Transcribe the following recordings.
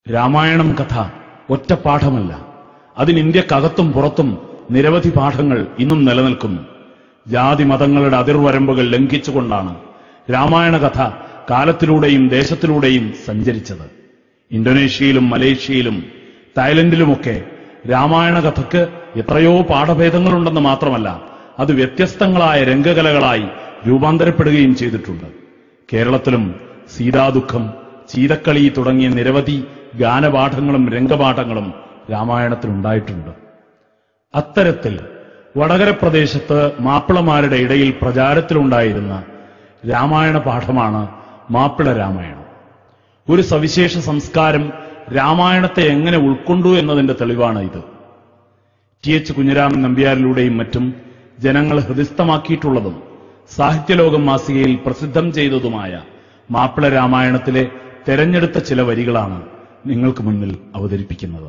രാമായണം കഥ ഒറ്റ പാഠമല്ല അതിന് ഇന്ത്യക്കകത്തും പുറത്തും നിരവധി പാഠങ്ങൾ ഇന്നും നിലനിൽക്കുന്നു ജാതി മതങ്ങളുടെ അതിർവരമ്പുകൾ ലംഘിച്ചുകൊണ്ടാണ് രാമായണ കഥ കാലത്തിലൂടെയും ദേശത്തിലൂടെയും സഞ്ചരിച്ചത് ഇന്തോനേഷ്യയിലും മലേഷ്യയിലും തായ്ലൻഡിലുമൊക്കെ രാമായണ കഥയ്ക്ക് എത്രയോ പാഠഭേദങ്ങളുണ്ടെന്ന് മാത്രമല്ല അത് വ്യത്യസ്തങ്ങളായ രംഗകലകളായി രൂപാന്തരപ്പെടുകയും ചെയ്തിട്ടുണ്ട് കേരളത്തിലും സീതാദുഃഖം ചീതക്കളി തുടങ്ങിയ നിരവധി ഗാനപാഠങ്ങളും രംഗപാഠങ്ങളും രാമായണത്തിലുണ്ടായിട്ടുണ്ട് അത്തരത്തിൽ വടകര പ്രദേശത്ത് മാപ്പിളമാരുടെ ഇടയിൽ പ്രചാരത്തിലുണ്ടായിരുന്ന രാമായണ പാഠമാണ് മാപ്പിള രാമായണം ഒരു സവിശേഷ സംസ്കാരം രാമായണത്തെ എങ്ങനെ ഉൾക്കൊണ്ടു എന്നതിന്റെ തെളിവാണ് ഇത് ടി എച്ച് കുഞ്ഞിരാമൻ നമ്പ്യാരിലൂടെയും മറ്റും ജനങ്ങൾ ഹൃദിസ്ഥമാക്കിയിട്ടുള്ളതും സാഹിത്യലോകം മാസികയിൽ പ്രസിദ്ധം ചെയ്തതുമായ മാപ്പിള രാമായണത്തിലെ തെരഞ്ഞെടുത്ത ചില വരികളാണ് നിങ്ങൾക്ക് മുന്നിൽ അവതരിപ്പിക്കുന്നത്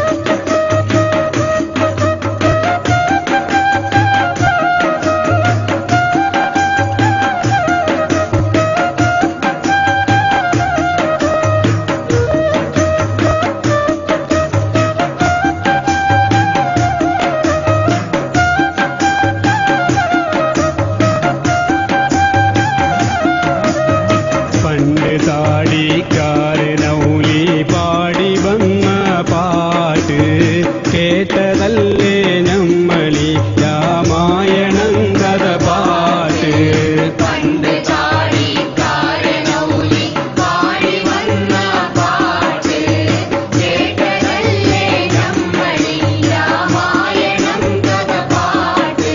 പണ്ട് താടിക്കാര് നൗലി പാടി വന്ന പാട്ട് കേട്ടതല്ലേ നമ്മളി രാമായണം കഥ പാട്ട് പണ്ട് ചാടിക്കാരനൗലി പാടി വന്ന പാട്ട് കേട്ടതല്ലേ നമ്മളീ രാമായണം കഥ പാട്ട്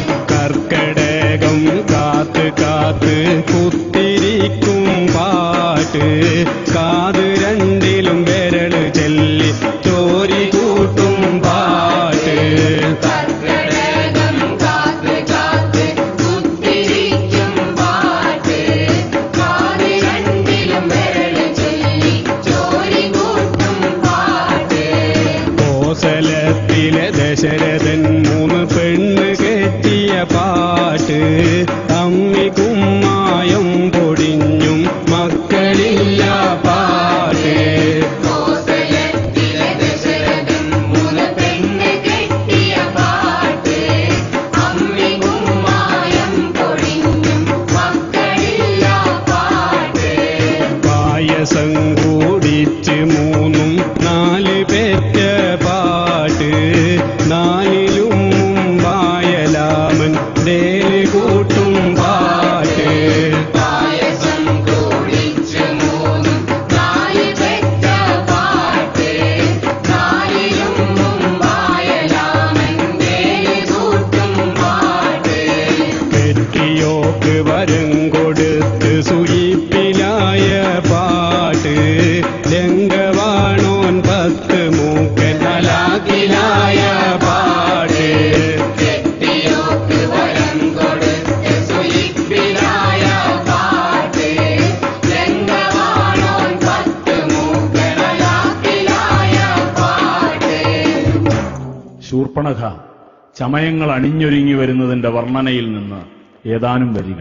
കർക്കടകം കാത്ത് കാത്ത് കുത്തിരിക്കും പാട്ട് കാത് രണ്ടിലും വിരല് ചെല്ലി ചോരി കൂട്ടും പാട്ട് കർക്കടകം കാത്ത് കാത്ത് കുത്തിരിക്കും പാട്ട് കാത് രണ്ടിലും വിരല് ചൊല്ലി ചോരി കൂട്ടും പാട്ട് കോസലത്തിലെ ദശരഥൻ മൂന്ന് പെണ്ണ് കെട്ടിയ പാട്ട് അമ്മി കുമ്മായം പൊടിഞ്ഞും മക്കളില്ല പാട്ട് കോസലത്തിലെ ദശരഥൻ മൂന്ന് പെണ്ണ് കെട്ടിയ പാട്ട് അമ്മി കുമ്മായം പൊടിഞ്ഞും മക്കളില്ല പാട്ട് പായസം കൂടിച്ച് മൂന്നും നാല് പെറ്റ പാട്ട് നാലിലും മുമ്പായലാമൻ ദേല് കൂട്ടും പാട്ട് പായസം കുടിച്ച് മൂന്നും നാല് പെറ്റ പാട്ട് നാലിലും മുമ്പായലാമൻ വേലി കൂട്ടും പാട്ട് പെറ്റിയോക്ക് വരം കൊടുത്ത് സുയിപ്പിലായ പാട്ട് ലങ്കവാണോൻ പത്ത് മൂക്കൻ അലാക്കിലായ പാട്ട് കെട്ടിയോക്ക് വരം കൊടുത്ത് സുയിപ്പിലായ പാട്ട് ലങ്കവാണോൻ പത്ത് മൂക്കടലാക്കിലായ പാട്ട് ശൂർപ്പണഖ ചമയങ്ങൾ അണിഞ്ഞൊരുങ്ങി വരുന്നതിന്റെ വർണ്ണനയിൽ നിന്ന് ഏതാനും വരികൾ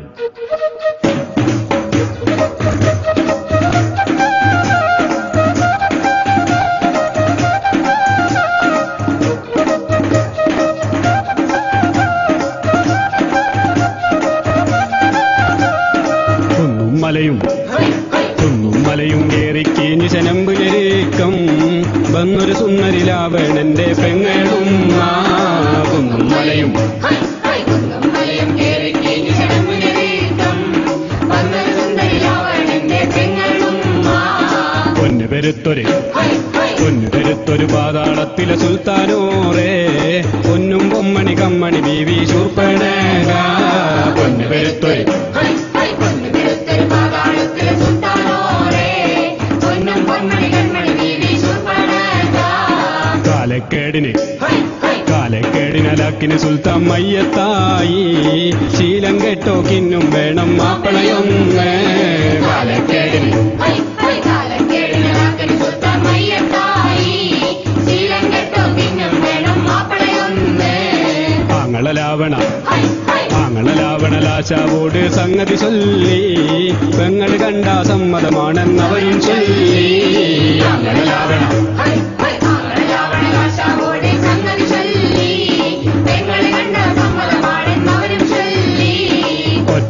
കുന്നും മലയും കുന്നും മലയും കേറിക്കീഞ്ഞ് ശനമ്പുലരേക്കം വന്നൊരു സുന്ദരിലാവണന്റെ പെങ്ങളും ആ കുന്നും മലയും ഹൈ ഹൈ കുന്നും മലയും കേറി കഴിഞ്ഞു ശരമുനരീക്കം വന്നൊരു സുന്ദരി രാവണന്റെ പെങ്ങളും ആ. പൊന്നു പെരുത്തൊരു ഹൈ ഹൈ പൊന്നു പെരുത്തൊരു പാതാളത്തിലെ സുൽത്താനോറേ പൊന്നും പൊമ്മണി കമ്മണി ബീവി ശൂർപ്പണക പൊന്നു പെരുത്തൊരു ഹൈ ഹൈ പൊന്നു പിടുത്തൊരു പാതാളത്തിലെ സുൽത്താനോരേ പൊന്നും പൊന്മണി കൺമണി ബീവി ശൂർപ്പണഖ. കാലക്കേടിന് ഹൈ ഹൈ കാലക്കേടിനലാക്കിന് സുൽത്താൻ മയ്യത്തായി ശീലം കെട്ടോക്കിന്നും വേണം മാപ്പിളയൊന്ന് കാലക്കേടിന് ഹൈ ഹൈ കാലക്കേടിനാക്കന് സുൽത്താൻ മയ്യത്തായി ശീലം കെട്ടോ പിന്നും വേണം മാപ്പിളയൊന്ന് ആങ്ങളലാവണ ഹൈ ഹൈ ആങ്ങളലാവണലാശാവോട് സംഗതി ചൊല്ലി പെങ്ങൾ കണ്ട സമ്മതമാണെന്നവരും ചൊല്ലി ആങ്ങളലാവണ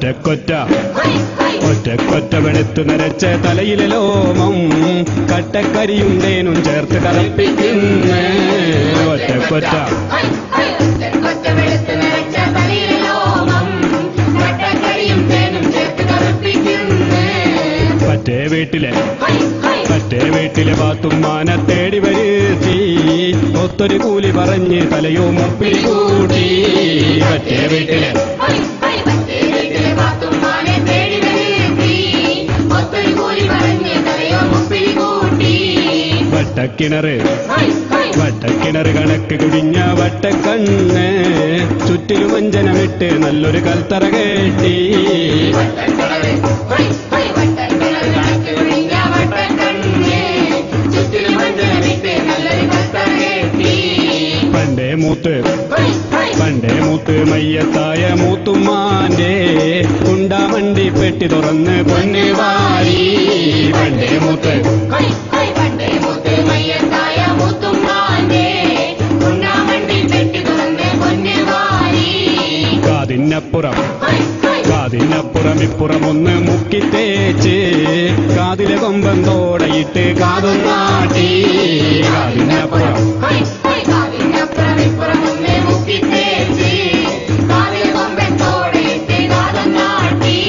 ഒറ്റക്കൊറ്റ ഹൈ ഹൈ ഒറ്റക്കൊറ്റ വെളുത്തു നരച്ച തലയിലെ ലോമം കട്ടക്കരിയുണ്ടേനും ചേർത്ത് കറപ്പിക്കുന്നേ ഒറ്റക്കൊറ്റ ഹൈ ഹൈ ഒറ്റക്കൊറ്റ വെളുത്ത് നിറച്ച തലയിലെ ലോമം വട്ടക്കരിയും തേനും ചേർത്ത് കറുപ്പിക്കുന്നേ മറ്റേ വീട്ടിലെ ഹൈ ഹൈ മറ്റേ വീട്ടിലെ പാത്തുമ്മാനെ തേടി വരുത്തി ഒത്തൊരു കൂലി പറഞ്ഞ് തലയോ മുപ്പിൽ കൂട്ടി മറ്റേ വീട്ടിലെ ഹൈ ഹൈ മറ്റേ വീട്ടിലെ പാത്തുമ്മാനെ തേടി വരുത്തി ഒത്തൊരു കൂലി പറഞ്ഞ് തലയോ മുപ്പിൽ കൂട്ടി വട്ടക്കിണറ് ഹൈ ഹൈ വട്ടക്കിണറ് കണക്ക് കുടിഞ്ഞ വട്ടക്കണ്ണ് ചുറ്റിലും വഞ്ചനമിട്ട് നല്ലൊരു കൽത്തറ കേട്ടി വട്ടക്കിണറ് ഹൈ ഹൈ വട്ടക്കിണറ് കണക്ക് കുഴിഞ്ഞ വട്ടക്കണ്ണേ ചുറ്റിലും മഞ്ചനമിട്ട് നല്ലൊരു കത്തറ കെട്ടി പണ്ടേ മൂത്ത് ഹൈ ഹൈ പണ്ടേ മൂത്ത് മയ്യത്തായ മൂത്തുമ്മാന്റെ ഉണ്ടാമണ്ടി പെട്ടി തുറന്ന് പൊന്ന് വാരി പണ്ടേ മൂത്ത് ഹൈ ഹൈ പണ്ടേ മുത്ത് മയ്യത്തായ മുത്തുമ്മാന്റെ ഉണ്ണാമണ്ടി പെട്ടി തുറന്ന് പൊന്ന് വാരി കാതിനപ്പുറം ഹൈ ഹൈ കാതിനപ്പുറം ഇപ്പുറം ഒന്ന് മുക്കി തേച്ച് കാതിലെ കൊമ്പൻ തോടയിട്ട് കാതും നാട്ടി കാതിനപ്പുറം ഹൈ ഹൈ കാതിനപ്പുറം ഇപ്പുറം ഒന്ന് മുക്കി തേച്ച് കാതിൽ കൊമ്പത്തോടെ ഇട്ട് കാതം നാട്ടി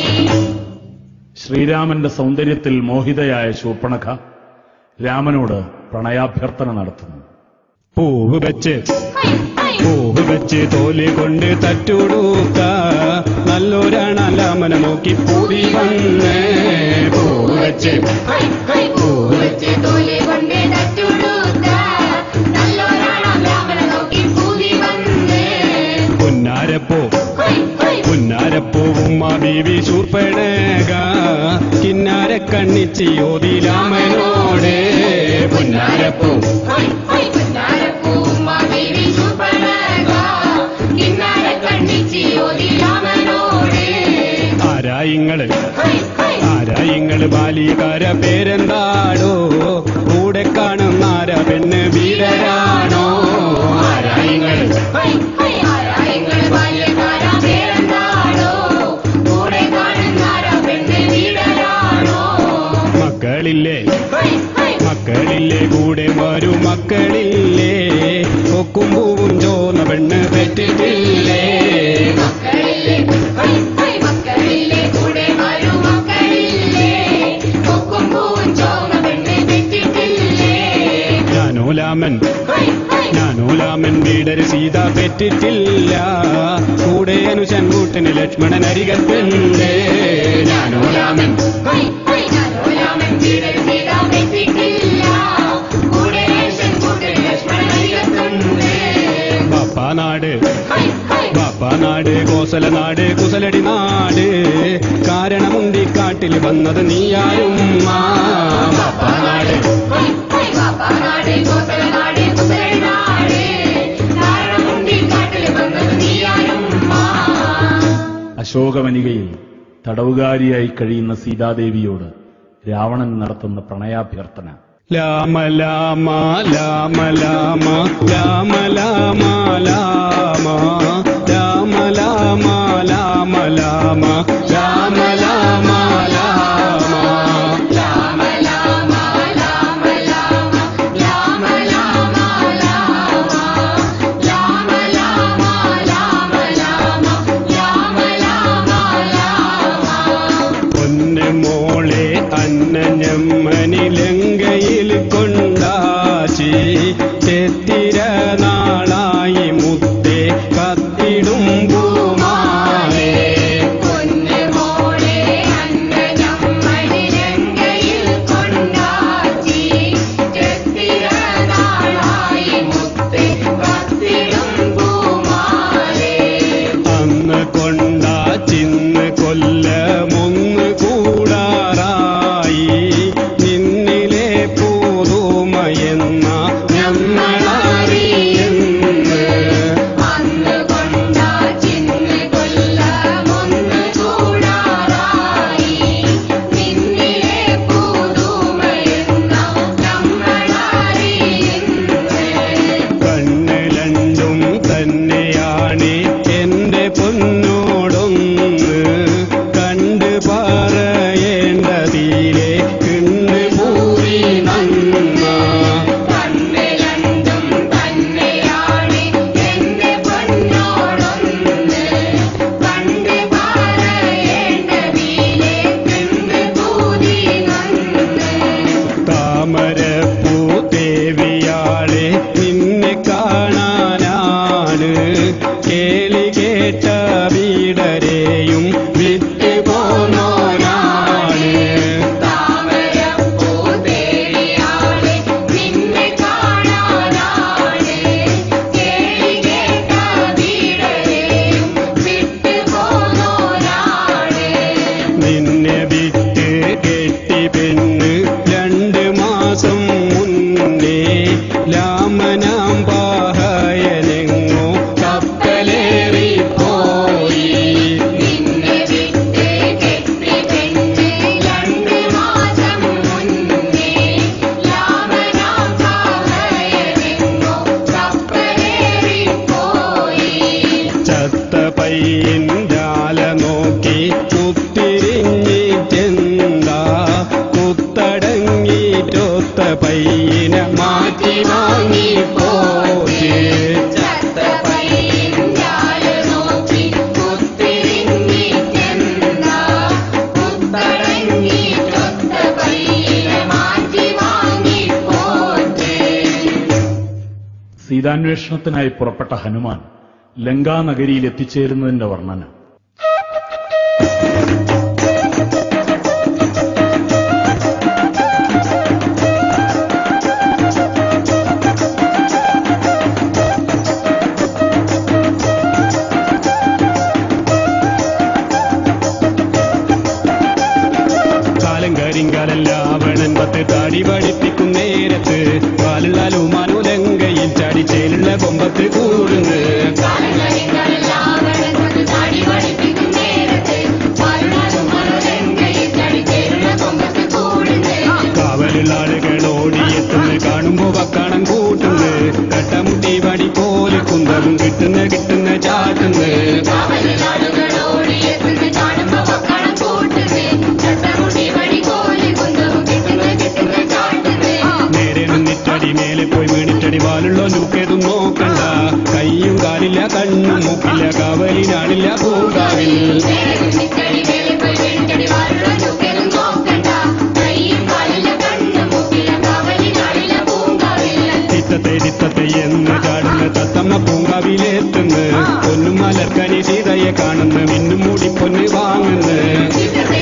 ശ്രീരാമന്റെ സൗന്ദര്യത്തിൽ മോഹിതയായ ശൂർപ്പണഖ രാമനോട് പ്രണയാഭ്യർത്ഥന നടത്തുന്നു പൂവ് വെച്ച് ഹൈ ഹൈ പൂവ് വെച്ച് തോല് കൊണ്ട് തട്ടുടുക്ക നല്ലൊരാണല്ലാമനെ നോക്കി പൂവി വന്ന് പൂവ് വെച്ച് ഹൈ ഹൈ പൂവ് വെച്ച് തോല് കൊണ്ട് തട്ടുടുത്ത നല്ലൊരാളാം രാമനെ നോക്കി പൂതി വന്ന് പുന്നാരപ്പൂ ഹൈ ഹൈ പുന്നാരപ്പൂവും മാ ബീവി ശൂർപ്പണക കിന്നാര കണ്ണിച്ചി ഓതി രാമനോട് പുന്നാരപ്പൂ ഹൈ ഹൈ പുന്നാരപ്പൂമ്മ ദേവി ശൂർപ്പണഖ കിന്നാര കണ്ണിച്ചി ഓതി രാമനോട് ആരായിങ്ങള് ഹൈ ഹൈ ആരായിങ്ങള് ബാലികാര പേരെന്താടോ കൂടെ കാണുന്നാര പെണ്ണ് വീരരാണോ ആരായിങ്ങള് ഹൈ ഹൈ ആരായങ്ങള് ബാല്യക്കാരാ പേരെന്താണോ കൂടെ കാണുന്നാരാ പെണ്ണ് വീടരാണോ മക്കളില്ലേ ഹൈ ഹൈ മക്കളില്ലേ കൂടെ വരൂ മക്കളില്ലേ കൊക്കും പൂവും ചോന്ന പെണ്ണ് പെറ്റിട്ടില്ലേ മക്കളില്ലേ ഹൈ ഹൈ മക്കളില്ലേ കൂടെ വരൂ മക്കളില്ലേ കൊക്കും പൂവും ചോന്ന പെണ്ണ് പെറ്റിട്ടില്ലേ ഞാനൂലാമൻ ഹൈ ഹൈ ഞാനൂലാമൻ വീടര് സീത പെറ്റിട്ടില്ല കൂടെ അനുശൻ കൂട്ടിന് ലക്ഷ്മണൻ അരികത്തുണ്ട് ഞാനൂലാമൻ ഹൈ ഹൈ ഞാനോലാമൻ വീടൽ സീത പെറ്റിട്ടില്ല കൂടെ ലേശം കൂട്ടിൽ ലക്ഷ്മണൻ അരികത്തുണ്ട് ബാപ്പാനാട് ഹൈ ഹൈ ബാപ്പാനാട് കോസല നാട് കുസലടി നാട് കാരണമുണ്ടി കാട്ടിൽ വന്നത് നീയാരും ബാപ്പാനാട് ഹൈ ഹൈ ബാപ്പാനാട് കോസലനാട് കുസലനാട് കാരണമുണ്ടി കാട്ടിൽ വന്നത് നീയാരുമ്മ അശോകവനികയിൽ തടവുകാരിയായി കഴിയുന്ന സീതാദേവിയോട് രാവണൻ നടത്തുന്ന പ്രണയാഭ്യർത്ഥന ലാമ ലാമ ലാമ ലാമ ലാമ ലാമ ലാമ ലാമ ലാമ ലാമ ലാമ ലാമ ലാമ ലാമ രാമ രാമ രാമ രാമ രാമ രാമ രാമ രാമ രാമ രാമ രാമ രാമ രാമ രാമ പൊന്ന് മോളെ അന്നഞ്ഞമ്മനിലങ്കയിൽ കൊണ്ടാശി ചെത്തിര നാളായി മുത്തേ കത്ത താമരപ്പൂ ദേവിയാളെ നിന്നെ കാണാനാണ് കേളി കേട്ട വീടരെയും വിറ്റ് പോന്നോനാണ് താമരപ്പൂ ദേവിയാളെ നിന്നെ കാണാനാണ് കേളി കേട്ട വീടരെയും വിട്ടു പോന്നോരാണ് നിന്നെ വിട്ട് കെട്ടി പെണ്ണ് രണ്ട് മാസം മുന്നേ രാമനാം പാഹയനെങ്ങോ കപ്പലേറി പോയി നിന്നെ വിട്ട് കെട്ടി പെണ്ണ് രണ്ട് മാസം മുന്നേ രാമനാം പാവയനെങ്ങോ കപ്പലേറി പോയി ചത്ത പയ്യൻ്റാല നോക്കി കുത്തിരിഞ്ഞിട്ടെന്താ കുത്തടങ്ങിയിട്ടൊത്ത പയ്യനെ മാറ്റി വാങ്ങി പോയി ചത്ത പയ്യൻജാല് നോക്കി കുത്തിരിഞ്ഞിട്ടെന്താ കുത്തടങ്ങിയിട്ടൊത്ത പയ്യനെ മാറ്റി വാങ്ങിപ്പോറ്റ് സീതാന്വേഷണത്തിനായി പുറപ്പെട്ട ഹനുമാൻ ലങ്കാനഗരിയിൽ എത്തിച്ചേരുന്നതിന്റെ വർണ്ണന കാലം കരിങ്കാലം ലാവണൻ പത്ത് താടി പഠിപ്പിക്കും നേരത്ത് കാലുള്ളാലും മനുലങ്കയിൽ ചാടിച്ചേലുള്ള കൊമ്പത്ത് കൂടുന്ന് കാവലുള്ള ആളുകൾ ഓടിയെത്തുന്ന് കാണുമ്പോ വക്കാണം കൂട്ടുന്ന് കട്ടമുട്ടി വടി പോലെ കുന്തവും കിട്ടുന്ന കിട്ടുന്ന ചാട്ടുന്ന് നേരെ നിന്നിട്ടടി മേലെ പോയി വീണിട്ടടി വാലുള്ള ലൂക്കേതും നോക്കണ്ട കയ്യും കാലില്ല കണ്ണും മൂക്കില്ല കാവലിനാളില്ല പൂങ്കാവിൽ തിത്തത്തെ തിത്തത്തെ എന്ന് ചാടുന്ന തത്തമ്മ പൂങ്കാവിലെത്തുന്ന് പൊന്നും മലർക്കനി സീതയെ കാണുന്നു മിന്നും മൂടി പൊന്ന് വാങ്ങുന്നു